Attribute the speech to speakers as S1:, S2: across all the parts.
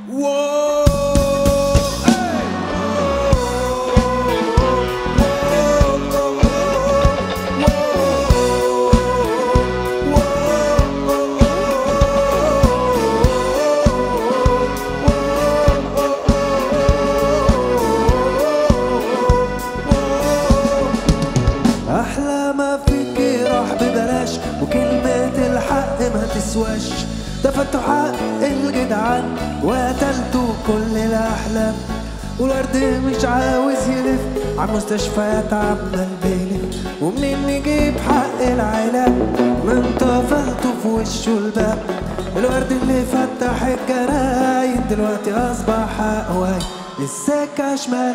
S1: احلى ما فيك راح ببلاش وكلمة الحق ما تسواش دفنتوا حق الجدعان وقتلتوا كل الاحلام والورد مش عاوز يلف عالمستشفيات عمال بيلف ومنين نجيب حق العيلة من طفلته في وشه الباب الورد اللي فتح الجرايد دلوقتي اصبح حق واي السكة شمال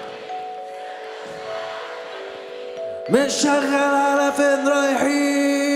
S1: مش شغال على فين رايحين